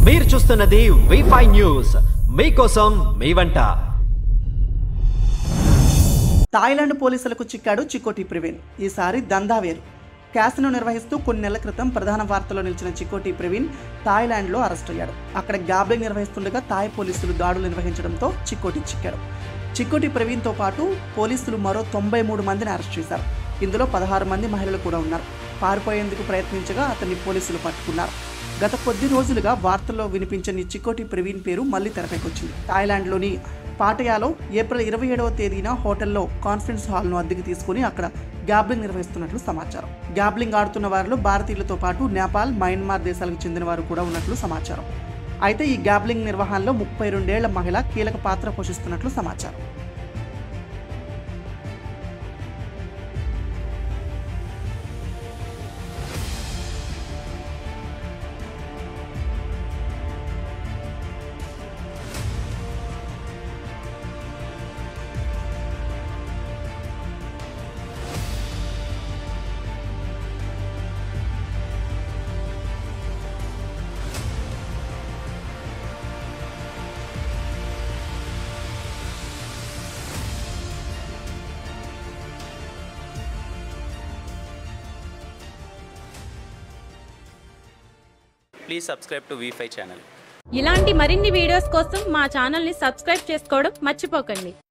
మీరు చూస్తున్నది V five news మీకోసం మీ వంట థాయిలాండ్ పోలీసులకు చిక్కాడు చికోటి ప్రవీణ్ ఈసారి దందా వేరు క్యాసినో నిర్వహిస్తూ కొన్ని నెలల క్రితం ప్రధాన వార్తల్లో నిలిచిన చికోటి ప్రవీణ్ థాయిలాండ్లో అరెస్ట్ అయ్యాడు అక్కడ గ్యాబ్లింగ్ నిర్వహిస్తుండగా థాయ్ పోలీసులు దాడులు నిర్వహించడంతో చికోటి చిక్కాడు చికోటి ప్రవీణ్తో పాటు పోలీసులు మరో తొంభై మూడు మందిని అరెస్ట్ చేశారు ఇందులో పదహారు మంది మహిళలు కూడా ఉన్నారు పారిపోయేందుకు ప్రయత్నించగా అతన్ని పోలీసులు పట్టుకున్నారు గత కొద్ది రోజులుగా వార్తల్లో వినిపించని చికోటి ప్రవీణ్ పేరు మళ్ళీ తెరపైకొచ్చింది థాయిలాండ్లోని పాటయాలో ఏప్రిల్ ఇరవై ఏడవ తేదీన హోటల్లో కాన్ఫరెన్స్ హాల్ను అద్దెకి తీసుకుని అక్కడ గ్యాబ్లింగ్ నిర్వహిస్తున్నట్లు సమాచారం గ్యాబ్లింగ్ ఆడుతున్న వారిలో భారతీయులతో పాటు నేపాల్ మయన్మార్ దేశాలకు చెందిన వారు కూడా ఉన్నట్లు సమాచారం అయితే ఈ గ్యాబ్లింగ్ నిర్వహణలో ముప్పై రెండేళ్ల మహిళ కీలక పాత్ర పోషిస్తున్నట్లు సమాచారం ప్లీజ్ సబ్స్క్రైబ్ టు వీఫై ఛానల్ ఇలాంటి మరిన్ని వీడియోస్ కోసం మా ఛానల్ని సబ్స్క్రైబ్ చేసుకోవడం మర్చిపోకండి